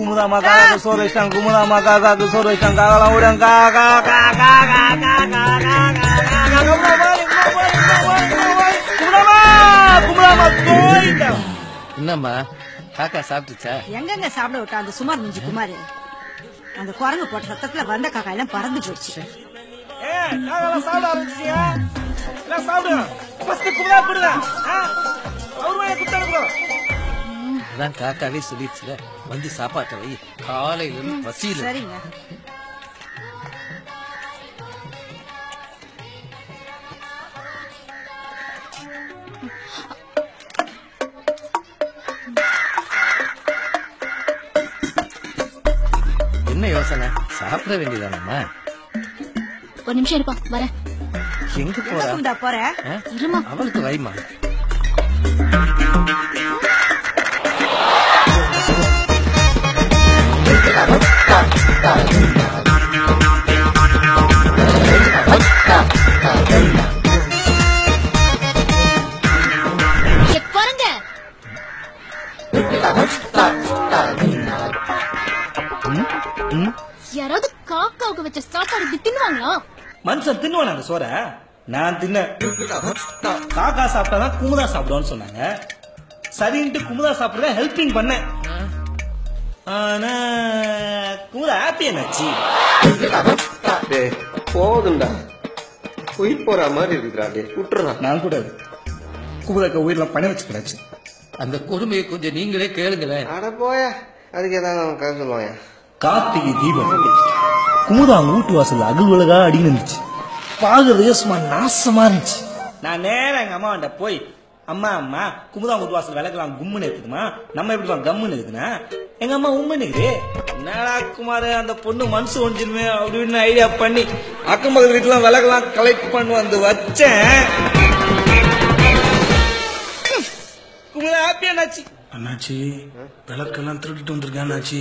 குமுதாமா காக்காக்கு சோறு வச்சிட்டாங்க குமுதாமா காக்காக்கு சோறு வச்சிட்டாங்க காக்காலாம் விடுங்க கா கா கா கா கா கா கா கா கா கா குமுதாமா குமுதாமா குமுதாமா கோயிட்டா என்னம்மா காக்கா சாப்பிட்டுச்சா எங்கெங்க சாப்பிட விட்டா அந்த சுமார் மிஞ்சி குமார் அந்த குரங்கு போட்ட சத்தத்துல வந்த காக்கா எல்லாம் பறந்து போச்சு ஏ காக்காலாம் சாப்பிட ஆரம்பிச்சியா எல்லாம் சாப்பிடுங்க ஃபர்ஸ்ட் குமுதா கொடுங்க ஆ? அவர் வாயை குத்தாடுங்க அதான் காக்காவே சொல்லிடுச்சுல வந்து சாப்பாட்டை வை காலையில இருந்து பசியில சரிங்க என்ன யோசனை சாப்பிட வேண்டியதானம்மா ஒரு நிமிஷம் இருப்பா வரேன் எங்க போறா குமுதா போற ஆ? இருமா அவளுக்கு வைமா ஏ, குரங்க யாராவது காக்காவுக்கு வச்ச சாப்பாடு இப்படி தின்னுவாங்களா மனுஷன் தின்னுவான அந்த சோற நான் தின்ன காக்கா சாப்பிட்டாதான் குமுதா சாப்பிடுவான்னு சொன்னாங்க சரின்ட்டு குமுதா சாப்பிடுறத ஹெல்பிங் பண்ணேன் ஆனா குமுதா ஹாப்பி என்னாச்சு டேய் போதும்டா உயிர் போற மாதிரி இருக்குடா டேய் விட்டுறா நான் கூட குமுதாக்க உயிரெல்லாம் பணம் வச்சுக்கிறாச்சு அந்த கொடுமையை கொஞ்சம் நீங்களே கேளுங்களேன் அட போயா அதுக்கு ஏதாவது அவன் கதை சொல்லுவாயா கார்த்திகை தீபம் குமுதா அவங்க வீட்டு வாசல்ல அகல்வலகா அடின்னு இருந்துச்சு பாக்குறதே சும்மா நாசமா இருந்துச்சு நான் நேரா எங்க அம்மா கிட்ட போய் அம்மா அம்மா குமுதா அவங்க வீட்டு வாசல் விளக்கலாம் கும்முன்னு இருக்குதுமா நம்ம எப்படி கம்முன்னு இருக்குன்னா எங்க அம்மா உண்மைன்னு இருக்குது என்னடா குமார் அந்த பொண்ணு மனசு ஒஞ்சிருமே அப்படின்னு ஐடியா பண்ணி அக்கம் பக்கத்து வீட்டுல விளக்கெல்லாம் கலெக்ட் பண்ணி வந்து வச்சேன் குமுதா ஹாப்பி என்னாச்சு அண்ணாச்சி விளக்கெல்லாம் திருடிட்டு வந்திருக்கேன் அண்ணாச்சி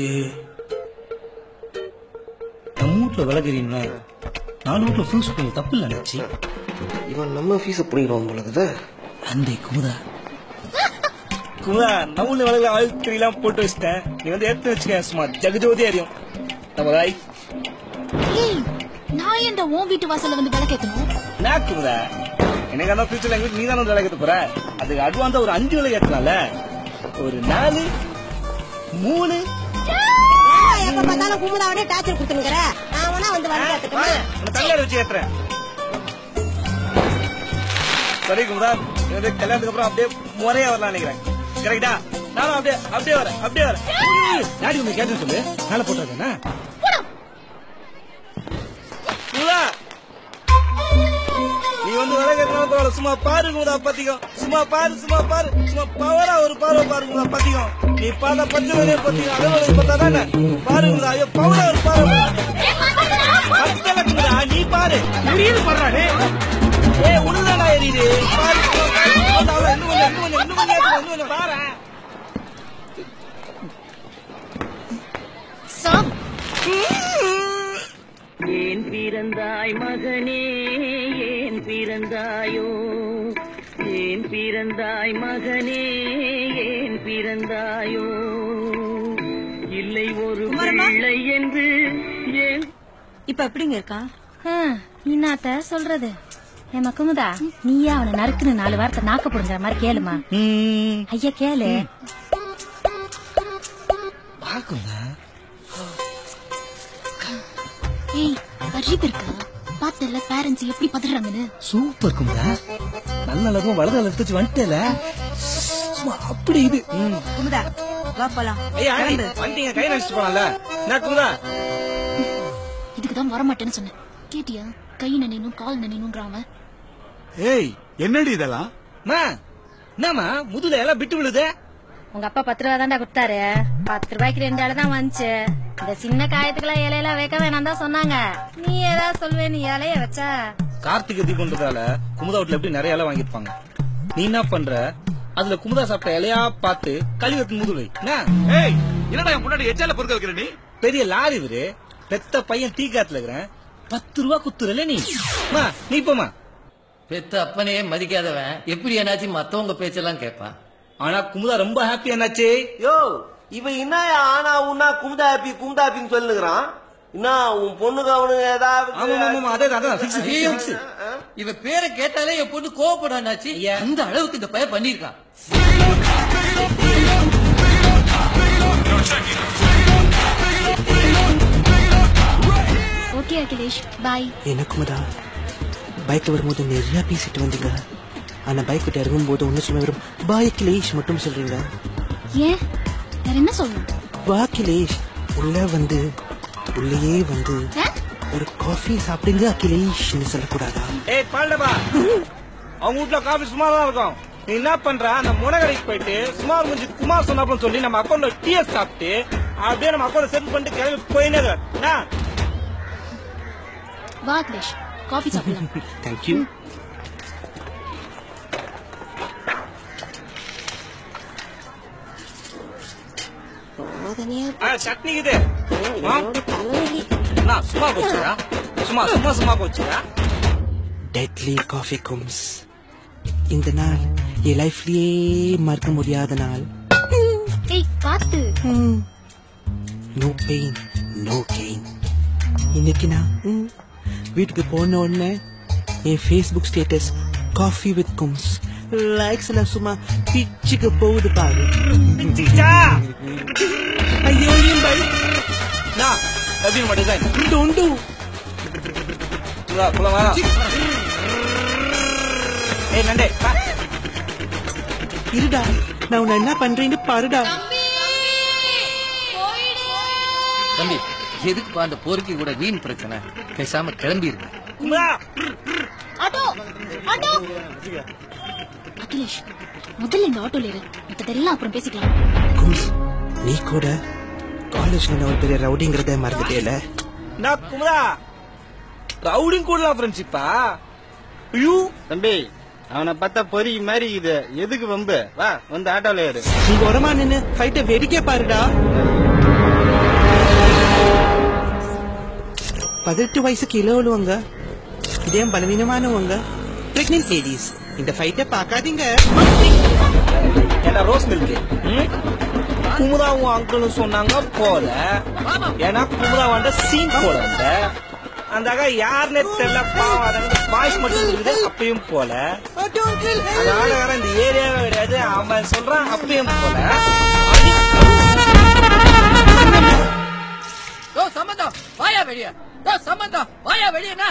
நம்ம வீட்டுல விளக்குறீங்களா நாலு வீட்டுல ஃபுல் பண்ணி தப்பு இல்லை அண்ணாச்சி இவன் நம்ம ஃபீஸை பிடிக்கிறோம் போல இருக்குது அண்டே குமுதா குமுதா நவுல விளக்குல ஆழ்த்திரிலாம் போட்டு வச்சிட்டேன் நீ வந்து எடுத்து வச்சுக்க சும்மா ஜெகஜோதியா அறியும் நம்ம ராய் ஏய் நான் ஏன்டா உன் வீட்டு வாசல்ல வந்து விளக்கேத்தணும் என்ன குமுதா எனக்கு அந்த ஃபியூச்சர்ல எங்க வீட்டு நீ தானே வந்து விளக்கத்து போற அதுக்கு அட்வான்ஸா ஒரு அஞ்சு விளக்கு ஏத்தலாம்ல ஒரு நாலு மூணு எப்ப பார்த்தாலும் குமுதாவனே டார்ச்சர் கொடுத்துனுங்கிற நான் வேணா வந்து வந்து கேட்டுட்டுமா அந்த தள்ளாடு வச்சு ஏத்துறேன் சரி குமுதா இது வந்து கல்யாணத்துக்கு அப்புறம் அப்படியே முறையா வரலாம் நினைக்கிறேன் கரெக்டா நானும் அப்படியே அப்படியே வரேன் அப்படியே வரேன் டாடி உங்க கேட்டு சொல்லு மேல போட்டுருக்கேன்னா குமுதா நீ வந்து விளக்கத்துல பரவாயில்ல சும்மா பாரு குமுதா பத்திக்கும் சும்மா பாரு சும்மா பாரு சும்மா பவரா ஒரு பார்வை பாரு குமுதா பத்திக்கும் நீ பார்த்தா பச்சை வேலையை பத்திக்கும் அலுவலகம் பார்த்தா தானே பாரு குமுதா ஐயோ பவரா ஒரு பார்வை பத்தல குமுதா நீ பாரு முடியுது பாடுறானே ஏ உழுதாடா எரியுது பாரு அவ்வளவு, அவ்வளவு, இன்னும் கொஞ்சம் இன்னும் கொஞ்சம் இன்னும் கொஞ்சம் ஏத்துக்கோ, இன்னும் கொஞ்சம் பாரு சாப் ஏன் பிறந்தாய் மகனே ஏன் பிறந்தாயோ ஏன் பிறந்தாய் மகனே ஏன் பிறந்தாயோ இல்லை ஒரு குமாரம்மா? பிள்ளை என்று ஏன் இப்ப எப்படிங்க இருக்கான் இன்னாத்த சொல்றது ஏமா குமுதா நீயே அவனை நறுக்குன்னு நாலு வாரத்தை நாக்க புடுங்குற மாதிரி கேளுமா ம், ஐயா கேளு பாக்குங்க ஏய் அறிவு இருக்கா பார்த்தல பேரண்ட்ஸ் எப்படி பதறாங்கன்னு சூப்பர் குமுதா நல்ல அளவுக்கு வலது அளவு எடுத்து வந்துட்டேல சும்மா அப்படி இது ம். குமுதா வா போலாம் ஐயா ஆண்டி, கிளம்பு. வந்துட்டீங்க கை நினைச்சிட்டு போலாம்ல என்ன குமுதா இதுக்கு தான் வரமாட்டேன்னு சொன்னேன் கேட்டியா கை நினைனும் கால் நினைனும்ன்றான் ஏய் என்னடி இதெல்லாம் அம்மா, என்னம்மா முதுல எல்லாம் விட்டு விழுதே உங்க அப்பா பத்து ரூபா தான்டா கொடுத்தாரு பத்து ரூபாய்க்கு ரெண்டு இலை தான் வந்துச்சு இந்த சின்ன காயத்துக்குலாம் இலையெல்லாம் வைக்க வேணாம் தான் சொன்னாங்க நீ ஏதாவது சொல்வே நீ இலைய வச்சா கார்த்திகை தீபன்றதால குமுதா வீட்டுல எப்படி நிறைய இலை வாங்கிருப்பாங்க நீ என்ன பண்ற அதுல குமுதா சாப்பிட்ட இலையா பார்த்து கழிவத்து முதுலை என்ன ஏய் என்னடா என் முன்னாடி எச்சால பொறுக்க வைக்கிற நீ பெரிய லாரி இவரு பெத்த பையன் டீ காத்துல இருக்கிறேன் பத்து ரூபா குத்துறல நீ அம்மா, நீ போமா பெத்த அப்பனையே மதிக்காதவன் எப்படி என்னாச்சு மத்தவங்க பேச்செல்லாம் கேட்பான் ஆனா குமுதா ரொம்ப ஹாப்பி என்னாச்சு யோ இவன் என்ன ஆனா உன்னா கும்தா ஹாப்பி கும்தா ஹாப்பின்னு சொல்லுகிறான் என்ன உன் பொண்ணுக்கு அவனுக்கு ஆமா ஆமா ஏதாவது ஆமா அதே அதான் ஃபிக்ஸ் ஐயோ, ஃபிக்ஸ் இவ பேரை கேட்டாலே என் பொண்ணு கோவப்படாச்சு அந்த அளவுக்கு இந்த பையன் பண்ணிருக்கான் ஓகே அகிலேஷ் பாய் எனக்குமதா பைக்ல வரும்போது நிறைய பேசிட்டு வந்தீங்க ஆனா பைக் விட்டு இறங்கும் போது ஒண்ணு சொல்ல வெறும் பாய் கிலேஷ் மட்டும் சொல்றீங்க ஏன் வேற என்ன சொல்லணும் வா கிலேஷ் உள்ள வந்து உள்ளேயே வந்து ஆ? ஒரு காஃபி சாப்பிடுங்க அகிலேஷ்னு சொல்லக்கூடாதா ஏய் பால்டபா அவங்க வீட்ல காபி சும்மா தான் இருக்கும் நீ என்ன பண்ற அந்த முனகடைக்கு போயிட்டு சுமார் முடிஞ்சு குமார் சொன்னாப்னு சொல்லி நம்ம அக்கௌண்ட்ல டிஎஸ் சாப்பிட்டு அப்படியே நம்ம அக்கௌண்ட் செட் பண்ணிட்டு கிளம்பி போயினே இரு. என்ன வா அகிலேஷ் காஃபி சாப்பிடலாம் தேங்க்யூ ஆ, சட்னி இது ஆ? என்ன, சும்மா போச்சுடா சும்மா சும்மா சும்மா போச்சுடா டெட்லி காஃபி கும்ஸ் இந்த நாள் என் லைஃப்லயே மறக்க முடியாத நாள் ஏய் பாத்து நோ பெயின் நோ கெயின் இன்னைக்கு நான் ம், வீட்டுக்கு போன உடனே என் ஃபேஸ்புக் ஸ்டேட்டஸ் காஃபி வித் கும்ஸ் லைக்ஸ் எல்லாம் சும்மா பிச்சுக்கு போகுது பாரு பிச்சிச்சா ஐயோ ஏன் பை நான் எப்படி நம்ம டிசைன் டோண்டு குலா குலா வா ஏய் நண்டே வா. இருடா நான் உன்னை என்ன பண்றேன்னு பாருடா தம்பி எதுக்குப்பா அந்த பொறுக்கி கூட வீண் பிரச்சனை பேசாம கிளம்பி இருக்கு குமுதா ஆட்டோ ஆட்டோ அகிலேஷ் முதல்ல இந்த ஆட்டோல இரு மத்ததெல்லாம் அப்புறம் பேசிக்கலாம் கும்ஸ் நீ கூட காலேஜ்ல நான் ஒரு பெரிய ரவுடிங்கிறத மறந்துட்டேல நான் குமுதா ரவுடிங் கூடலாம் ஃப்ரெண்ட்ஷிப்பா ஐயோ தம்பி அவனை பார்த்தா பொறி மாதிரி இது எதுக்கு வம்பு வா வந்து ஆட்டோல ஏறு நீ உரமா நின்னு ஃபைட்ட வேடிக்கை பாருடா பதினெட்டு வயசுக்கு இளவலுவங்க இதே பலவீனமானவங்க பிரெக்னென்ட் லேடிஸ் இந்த ஃபைட்டை பார்க்காதீங்க ஏன்னா ரோஸ் மில்க் குமுதா உன் அங்கிள்னு சொன்னாங்க போல ஏன்னா குமுதா வந்த சீன் போல அந்த அந்த அக்கா யாருன்னே தெரியல பாவம் அதங்க வாய்ஸ் மட்டும் இருக்குது அப்பயும் போல அந்த ஆளுகாரன் இந்த ஏரியாவே கிடையாது அவன் சொல்றான் அப்பயும் போல ஓ சம்பந்தம் வாயா வெளிய ஓ சம்பந்தம் வாயா வெளியனா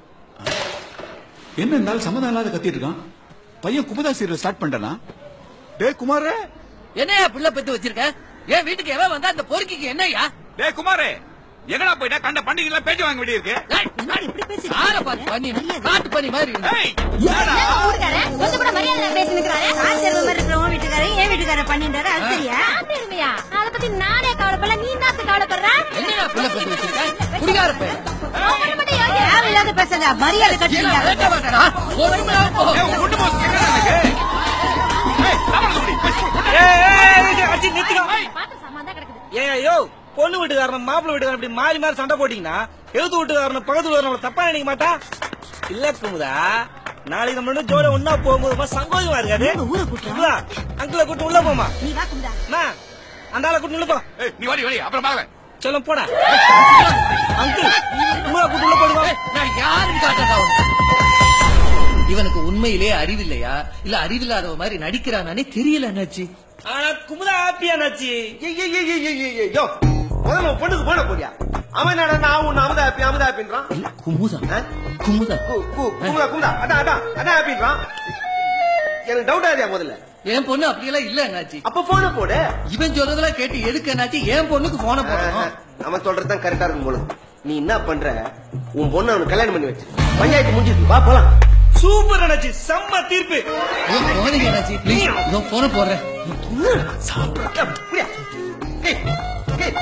என்ன இருந்தாலும் சம்மதம் இல்லாத கத்திட்டு இருக்கான் பையன் குமுதா சீரியல் ஸ்டார்ட் பண்ணிட்டானா டேய் குமாரே என்னையா பிள்ளை பெத்து வச்சிருக்க என் வீட்டுக்கு எவன் வந்தா அந்த பொறுக்கிக்கு என்னய்யா டேய் குமாரே எங்கடா போயிட்டா கண்ட பண்டிகைல பேச்சு வாங்க வேண்டியிருக்கு ஏய், யார பார்த்து பண்ணி காட்டு பண்ணி மாதிரி இருக்கு. ஏய், கொஞ்சம் கூட மரியாதை பேசி நிக்கிறாரு ஆச்சரிய மாதிரி இருக்கிற உன் வீட்டுக்காரு என் வீட்டுக்கார பண்ணிட்டாரு அது சரியா பெருமையா அத பத்தி நானே கவலைப்படல நீ தான் கவலைப்படுற என்னையா பிள்ளை பெத்து வச்சிருக்க குடிகார பையன் அவனை மட்டும் யோசிச்சு தேவையில்லாத பேசாத மரியாதை என்ன கட்டுறீங்க வேட்ட மாட்டேனா ஒண்ணுமே போ ஏய், உன் குண்டு போஸ் எங்கடா இருக்கு? ஏய், சாமான் குடி, போய் ஸ்கூல் கொண்டு வா. ஏய், ஏய், ஏய், அச்சி, நிறுத்துக்கோ. பாத்து சாமான் தான் கிடக்குது ஏய் ஐயோ பொண்ணு வீட்டுக்காரன் மாப்பிள்ளை வீட்டுக்காரன் இப்படி மாறி மாறி சண்டை போட்டீங்கன்னா எழுத்து வீட்டுக்காரன் பக்கத்து வீட்டுக்காரன் நம்மள தப்பா நினைக்க மாட்டா இல்ல குமுதா நாளைக்கு நம்ம ரெண்டு ஜோட ஒன்னா போகும்போது ரொம்ப சங்கோஜமா இருக்காது ஊரை கூட்டுறோம். குமுதா அங்கிள கூட்டு உள்ள போமா நீ வா குமுதா அண்ணா அந்த ஆளை கூட்டு உள்ள போ ஏய், நீ வாடி வாடி அப்புறம் பாக்கல சொல்ல போடா அங்கிள் குமுதா கூட்டு உள்ள போடுவா ஏய், நான் யாருன்னு காட்டா இவனுக்கு உண்மையிலே அறிவில்லையா இல்ல அறிவில்லாதவ மாதிரி நடிக்கிறானே தெரியல என்னாச்சு ஆனா குமுதா ஹாப்பியா நாச்சி ஏய், ஏய், ஏய், ஏய், ஏய், ஏய், யோ, முதல்ல உன் பொண்ணுக்கு போன போறியா அவன் என்னடா நான் உன்னை அமுதா ஹாப்பி அமுதா ஹாப்பின்றான் இல்ல குமுதா ஆ? குமுதா கு- கு- குமுதா குமுதா அதான் அதான் அதான் ஹாப்பின்றான் எனக்கு டவுட் ஆகுதியா முதல்ல என் பொண்ணு அப்படியெல்லாம் இல்ல என்னாச்சு அப்ப போன போடு இவன் சொல்றதெல்லாம் கேட்டு எதுக்கு என்னாச்சு என் பொண்ணுக்கு போன போடணும் அவன் சொல்றதுதான் கரெக்டா இருக்கும் போல நீ என்ன பண்ற உன் பொண்ணு அவனுக்கு கல்யாணம் பண்ணி வச்சு பஞ்சாயத்து முடிஞ்சிருக்கு வா போலாம் சூப்பர் அண்ணாச்சி செம்ம தீர்ப்பு ஐயோ, போனீங்க என்னாச்சு ப்ளீஸ் இதோ போன போடுறேன் புரியா ஏய், ஏய்.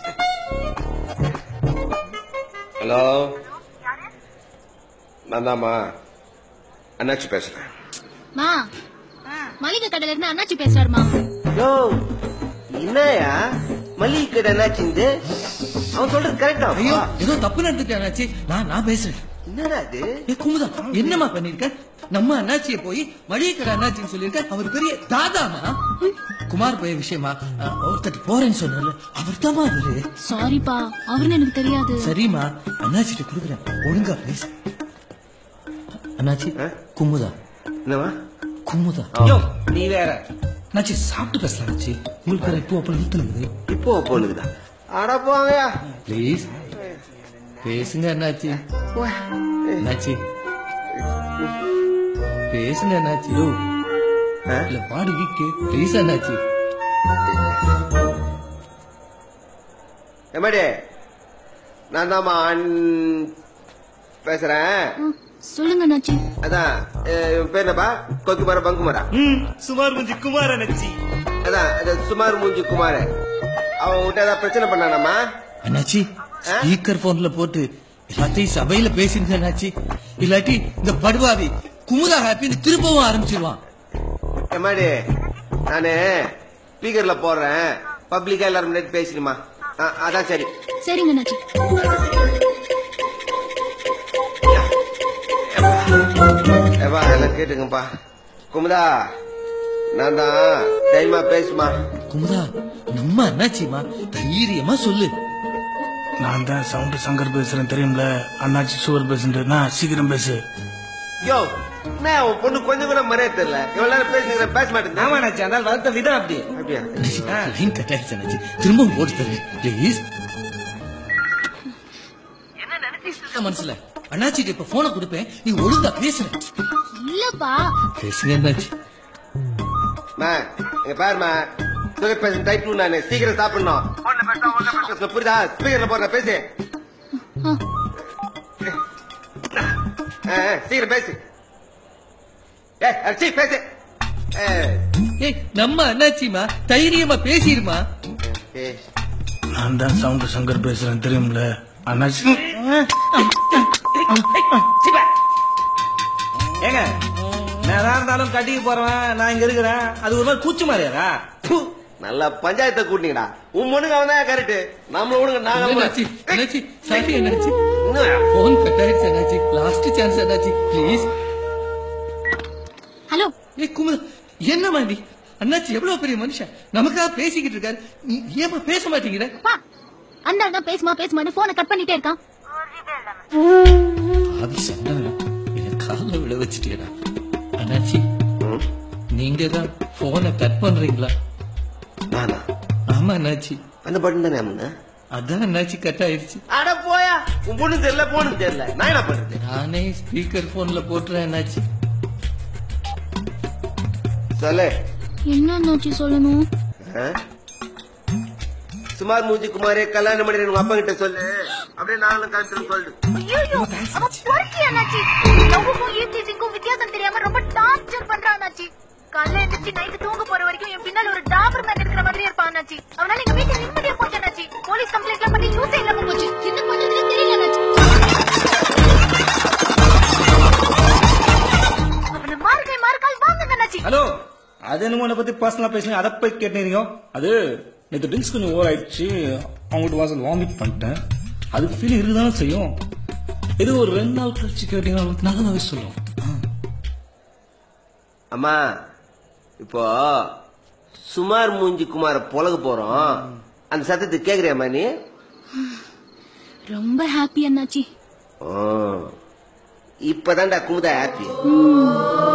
ஹலோ நான் தாம்மா அண்ணாச்சி பேசுறேன் மா மளிகை கடையில இருந்து அண்ணாச்சி பேசுறாருமா யோ என்னயா மளிகை கடை என்னாச்சு அவன் சொல்றது கரெக்டா ஐயோ ஏதோ தப்பு நடந்துட்டேன் என்னாச்சு நான் நான் பேசுறேன் என்னடா இது ஏ குமுதா என்னம்மா பண்ணிருக்க நம்ம அண்ணாச்சியை போய் மளிகை கடை அண்ணாச்சின்னு சொல்லியிருக்க அவர் பெரிய தாதாமா குமார் பைய விஷயமா அஹ், ஒருத்தர் போறேன்னு சொன்னார்ல அவர் தாமா அவரு சாரிப்பா அவருன்னு எனக்கு தெரியாது சரிம்மா அண்ணாச்சிட்ட கொடுக்குறேன் ஒழுங்கா பேசு அண்ணாச்சி குமுதா என்னவா குமுதா யோ நீ வேற அண்ணாச்சி சாப்பிட்டு பேசலாம் அண்ணாச்சி உங்களுக்கு வேற இப்போ அப்போ நிறுத்தணுங்குது இப்போ பொண்ணுக்குதா அட போங்கயா ப்ளீஸ் பேசுங்க அண்ணாச்சி அண்ணாச்சி பேசுங்க அண்ணாச்சி யோ இல்ல பாடு வீக்கு ப்ளீஸ் அண்ணாச்சி எம்மாடி நான் தாம்மா அன்- பேசுறேன் சொல்லுங்க அண்ணாச்சி அதான் அஹ், இவன் பேர் என்னப்பா கொக்குமாரா பங்குமாரா ம் சுமார் கொஞ்சம் குமார் அண்ணாச்சி அதான் அது சுமார் மூஞ்சி குமார் அவன் உன்கிட்ட ஏதாவது பிரச்சனை பண்ணானாமா அண்ணாச்சி ஸ்பீக்கர் போன்ல போட்டு எல்லாத்தையும் சபையில பேசிருங்க அண்ணாச்சி இல்லாட்டி இந்த படுவாவி குமுதா ஹாப்பின்னு திரும்பவும் ஆரம்பிச்சிருவான் எம்மாடி நானு ஸ்பீக்கர்ல போடுறேன் பப்ளிக்கா எல்லாரும் முன்னாடி பேசிடுமா அதான் சரி சரிங்க அண்ணாச்சி ஏப்பா எல்லாம் கேட்டுங்கப்பா குமுதா நான் தான் டைமா பேசுமா குமுதா நம்ம அண்ணாச்சிமா தைரியமா சொல்லு நான் தான் சவுண்ட் சங்கர் பேசுறேன் தெரியும்ல அண்ணாச்சி சுவர் பேசுன்றா சீக்கிரம் பேசு யோ என்ன உன் பொண்ணு கொஞ்சம் கூட மறைய தெரியல இவ்வளவு நேரம் பேசுகிறேன் பேச மாட்டேன் ஆமா அண்ணாச்சி அந்த வளர்த்த விதம் அப்படி அப்படியா லைன் கட் ஆயிடுச்சு அண்ணாச்சி திரும்பவும் போட்டு தரேன் ப்ளீஸ் மனசுல அண்ணாச்சிட்ட இப்ப போனை கொடுப்பேன் நீ ஒழுங்கா பேசுற இல்லப்பா பேசுங்க அண்ணாச்சி மா இங்க பாருமா சுகர் பேசன் டைப் டூ நானு சீக்கிரம் சாப்பிடணும் போன்ல பேசினா ஒழுங்கா பேசணும், புரியுதா ஸ்பீக்கர்ல போடுற பேசு ஆ, ஆ, சீக்கிரம் பேசு ஏ அடிச்சி பேசு ஆ, ஏய் நம்ம அண்ணாச்சிமா தைரியமா பேசிருமா ஏ, நான் தான் சவுண்ட் சங்கர் பேசுறேன் தெரியும்ல அண்ணாச்சி ஏங்க நான் இருந்தாலும் கட்டிக்கு போறவன் நான் இங்க இருக்கிறேன் அது ஒரு மாதிரி கூச்சு மாதிரியாரா ப்பு, நல்லா பஞ்சாயத்தை கூட்டிங்கடா உன் பொண்ணுங்க அவன் தான் கரெக்ட் நம்மள விடுங்க நாங்க அண்ணாச்சி அண்ணாச்சி சாரி அண்ணாச்சி இன்னும் போன் கட் ஆயிடுச்சு அண்ணாச்சி லாஸ்ட் சான்ஸ் அண்ணாச்சி ப்ளீஸ் ஹலோ ஏய் குமுதா என்னம்மா நீ அண்ணாச்சி எவ்வளவு பெரிய மனுஷன் நமக்காக பேசிக்கிட்டு இருக்காரு நீ ஏமா பேச மாட்டேங்கிற பா அந்த ஆள் தான் பேசுமா பேசுமான்னு போனை கட் பண்ணிட்டே இருக்கான் ஆவி சண்டை என்ன காலில் விழ வச்சுட்டேடா அண்ணாச்சி நீங்க தான் போனை கட் பண்றீங்களா நானா ஆமா அண்ணாச்சி அந்த பட்டன் தானே அம்மனா அதான் அண்ணாச்சி கட் ஆயிடுச்சு அட போயா உன் பொண்ணு தெரியல போனு தெரியல நான் என்ன பண்றது நானே ஸ்பீக்கர் போன்ல போட்டுறேன் அண்ணாச்சி சொல்லு என்ன அண்ணாச்சி சொல்லணும் ஆ? சுமார் மூஞ்சி குமாரே கல்யாணம் பண்ணி உங்க அப்பா கிட்ட சொல்லு அப்படியே நாங்களும் கருத்து சொல்லு ஐயோ அவன் பொறுக்கி அண்ணாச்சி லவ்வுக்கும் ஈட்டிசிங்கும் வித்தியாசம் தெரியாம ரொம்ப டார்ச்சர் பண்றான் அண்ணாச்சி காலைல எந்திரிச்சு நைட்டு தூங்க போற வரைக்கும் என் பின்னால ஒரு டாபர் மேன் இருக்கிற மாதிரியே இருப்பான் அண்ணாச்சி அவனால எங்க வீட்டு நிம்மதியா போச்சு அண்ணாச்சி போலீஸ் கம்ப்ளைண்ட் எல்லாம் பண்ணி யூஸே இல்லாம போச்சு என்ன பண்றதுன்னு தெரியல அண்ணாச்சி அவனை மார்கை மார்க்கால் வாங்குங்க அண்ணாச்சி ஹலோ அது என்னமோ உன்னை பத்தி பர்சனலா பேசுங்க அதை போய் கேட்டீங்க அது நேற்று ட்ரிங்க்ஸ் கொஞ்சம் ஓவர் ஆயிடுச்சு அவங்ககிட்ட வாசல் வாமிட் பண்ணிட்டேன் அதுக்கு ஃபீல் இருக்குதானே செய்யும் இது ஒரு ரெண்டு நாள் கழிச்சு கேட்டீங்கன்னா உங்களுக்கு நல்லாவே சொல்லும் அம்மா இப்போ சுமார் மூஞ்சி குமார புலக போறோம் அந்த சத்தத்தை கேக்குறியாம்மா நீ ரொம்ப ஹாப்பி அண்ணாச்சி ஓ இப்பதான்டா குமுதா ஹாப்பி ம்.